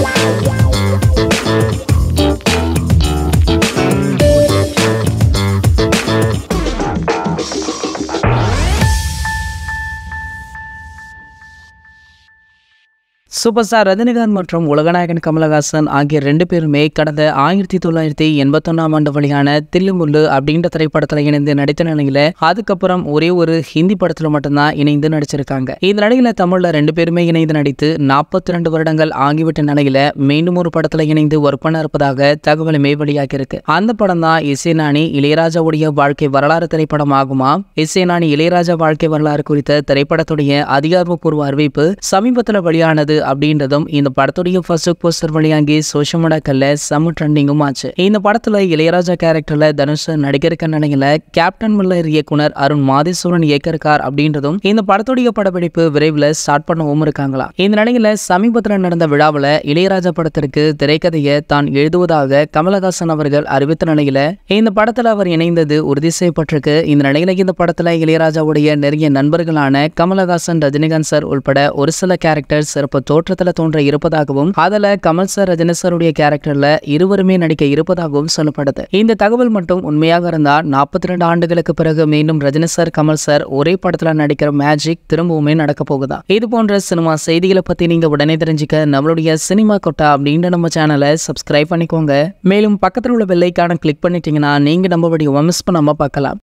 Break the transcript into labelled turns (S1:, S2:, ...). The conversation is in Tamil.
S1: சூப்பர் ஸ்டார் ரஜினிகாந்த் மற்றும் உலகநாயகன் கமலஹாசன் ஆகிய ரெண்டு பேருமே கடந்த ஆயிரத்தி தொள்ளாயிரத்தி எண்பத்தொன்னாம் ஆண்டு வெளியான தில்லுமுல்லு அப்படின்ற திரைப்படத்தில் இணைந்து நடித்த நிலையில அதுக்கப்புறம் ஒரே ஒரு ஹிந்தி படத்துல மட்டும்தான் இணைந்து நடிச்சிருக்காங்க இந்த நிலையில தமிழ்ல ரெண்டு பேருமே இணைந்து நடித்து நாற்பத்தி ரெண்டு வருடங்கள் ஆகிவிட்ட நிலையில மீண்டும் ஒரு படத்துல இணைந்து ஒர்க் பண்ண இருப்பதாக தகவலுமே வெளியாகி இருக்கு அந்த படம் தான் இசைநாணி இளையராஜாவுடைய வாழ்க்கை வரலாறு திரைப்படம் ஆகுமா இசைநாணி இளையராஜா வாழ்க்கை வரலாறு குறித்த திரைப்படத்துடைய அதிகாரப்பூர்வ அறிவிப்பு சமீபத்தில் வெளியானது அப்படின்றதும் இந்த படத்துடைய ஃபர்ஸ்ட் லுக் போஸ்டர் வெளியாகி சோஷியல் மீடியாக்கல்ல செம்ம ட்ரெண்டிங்கும் ஆச்சு இந்த படத்துல இளையராஜா கேரக்டர்ல தனுஷ் நடிக்க இருக்க நிலையில கேப்டன் மில்லர் இயக்குனர் அருண் மாதேஸ்வரன் இயக்க இருக்கார் அப்படின்றதும் இந்த படத்துடைய படப்பிடிப்பு விரைவில் ஸ்டார்ட் பண்ணவும் இருக்காங்களா இந்த நிலையில சமீபத்தில் நடந்த விழாவில் இளையராஜா படத்திற்கு திரைக்கதையை தான் எழுதுவதாக கமலஹாசன் அவர்கள் அறிவித்த நிலையில இந்த படத்துல அவர் இணைந்தது உறுதி செய்யப்பட்டிருக்கு இந்த நிலையில இந்த படத்துல இளையராஜாவுடைய நெருங்கிய நண்பர்களான கமலஹாசன் ரஜினிகாந்த் சார் உட்பட ஒரு சில கேரக்டர் சிறப்பு தோற்றத்துல தோன்ற இருப்பதாகவும் அதுல கமல் சார் ரஜினி சாருடைய கேரக்டர்ல இருவருமே நடிக்க இருப்பதாகவும் சொல்லப்படுது இந்த தகவல் மட்டும் உண்மையாக இருந்தா நாற்பத்தி ரெண்டு ஆண்டுகளுக்கு பிறகு மீண்டும் ரஜினி சார் கமல் சார் ஒரே படத்துல நடிக்கிற மேஜிக் திரும்பவுமே நடக்க போகுதா இது போன்ற சினிமா செய்திகளை பத்தி நீங்க உடனே தெரிஞ்சுக்க நம்மளுடைய சினிமா கொட்டா அப்படின்ற நம்ம சேனலை சப்ஸ்கிரைப் பண்ணிக்கோங்க மேலும் பக்கத்தில் உள்ள பெல்லைக்கான கிளிக் பண்ணிட்டீங்கன்னா நீங்க நம்ம வீடியோவை மிஸ் பண்ணாம பார்க்கலாம்